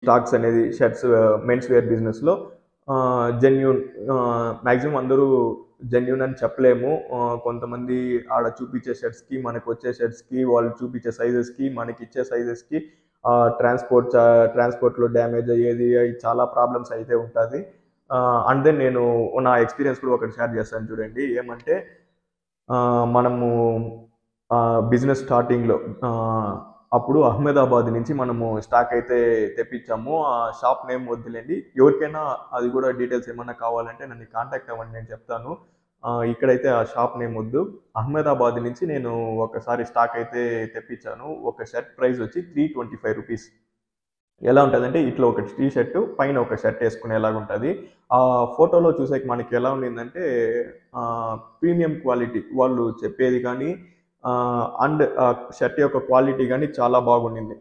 stocks అనేది shirts men's wear బిజినెస్లో genuine maximum అందరూ జెన్యున్ అని చెప్పలేము ఆ, కొంతమంది ఆడ చూపించే షర్ట్స్కి మనకు వచ్చే షర్ట్స్కి వాళ్ళు చూపించే సైజెస్కి మనకి ఇచ్చే సైజెస్కి ట్రాన్స్పోర్ట్ ట్రాన్స్పోర్ట్లో డ్యామేజ్ అయ్యేది అవి చాలా ప్రాబ్లమ్స్ అయితే ఉంటుంది అండ్ దెన్ నేను నా ఎక్స్పీరియన్స్ కూడా ఒకటి షేర్ చేస్తాను చూడండి ఏమంటే ఆ, మనము బిజినెస్ స్టార్టింగ్లో అప్పుడు అహ్మదాబాద్ నుంచి మనము స్టాక్ అయితే తెప్పించాము ఆ షాప్ నేమ్ వద్దులేండి ఎవరికైనా అది కూడా డీటెయిల్స్ ఏమన్నా కావాలంటే నన్ను కాంటాక్ట్ అవ్వండి నేను చెప్తాను ఆ, ఇక్కడైతే ఆ షాప్ నేమ్ వద్దు అహ్మదాబాద్ నుంచి నేను ఒకసారి స్టాక్ అయితే తెప్పించాను ఒక షర్ట్ ప్రైస్ వచ్చి త్రీ ట్వంటీ ఫైవ్ రూపీస్ ఎలా ఉంటుందంటే ఇట్లా ఒక టీ షర్ట్ పైన ఒక షర్ట్ వేసుకునేలాగా ఉంటుంది ఆ ఫోటోలో చూసాక మనకి ఎలా ఉండిందంటే ప్రీమియం క్వాలిటీ వాళ్ళు చెప్పేది కానీ అండ్ షర్ట్ యొక్క క్వాలిటీ కానీ చాలా బాగుండింది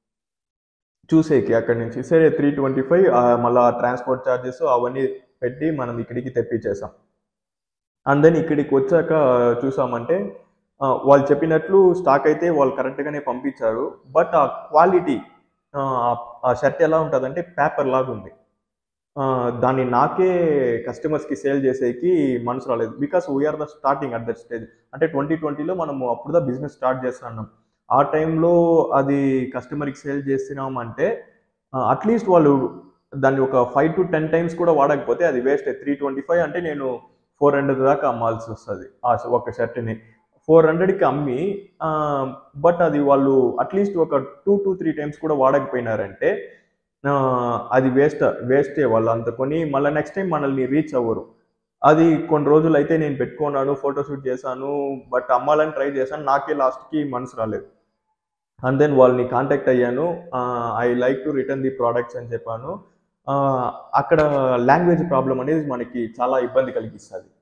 చూసేకి అక్కడి నుంచి సరే త్రీ ట్వంటీ ఫైవ్ మళ్ళీ ట్రాన్స్పోర్ట్ ఛార్జెస్ అవన్నీ పెట్టి మనం ఇక్కడికి తెప్పించేసాం అండ్ దెన్ ఇక్కడికి వచ్చాక చూసామంటే ఆ, వాళ్ళు చెప్పినట్లు స్టాక్ అయితే వాళ్ళు కరెక్ట్గానే పంపించారు బట్ ఆ క్వాలిటీ ఆ షర్ట్ ఎలా ఉంటుందంటే పేపర్ లాగా ఉంది ఆ, దాన్ని నాకే కస్టమర్స్కి సేల్ చేసేకి మనసు రాలేదు because we are the starting at that stage అంటే ట్వంటీ ట్వంటీలో మనము అప్పుడు దా బిజినెస్ స్టార్ట్ చేస్తున్నాం ఆ టైంలో అది కస్టమర్కి సేల్ చేస్తున్నామంటే అట్లీస్ట్ వాళ్ళు దాన్ని ఒక ఫైవ్ టు టెన్ టైమ్స్ కూడా వాడకపోతే అది వేస్ట్ త్రీ ట్వంటీ ఫైవ్ అంటే నేను ఫోర్ హండ్రెడ్ దాకా అమ్మాల్సి వస్తుంది ఆ ఒక షర్ట్ని ఫోర్ హండ్రెడ్కి అమ్మి బట్ అది వాళ్ళు అట్లీస్ట్ ఒక టూ టు త్రీ టైమ్స్ కూడా వాడకపోయినారంటే ఆ, అది వేస్ట్ వేస్టే వాళ్ళు అంత కొని మళ్ళీ నెక్స్ట్ టైం మనల్ని రీచ్ అవ్వరు అది కొన్ని రోజులు అయితే నేను పెట్టుకున్నాను ఫోటోషూట్ చేశాను బట్ అమ్మాలని ట్రై చేశాను నాకే లాస్ట్కి మనసు రాలేదు అండ్ దెన్ వాళ్ళని కాంటాక్ట్ అయ్యాను I like to return the products అని చెప్పాను ఆ, అక్కడ లాంగ్వేజ్ ప్రాబ్లం అనేది మనకి చాలా ఇబ్బంది కలిగిస్తుంది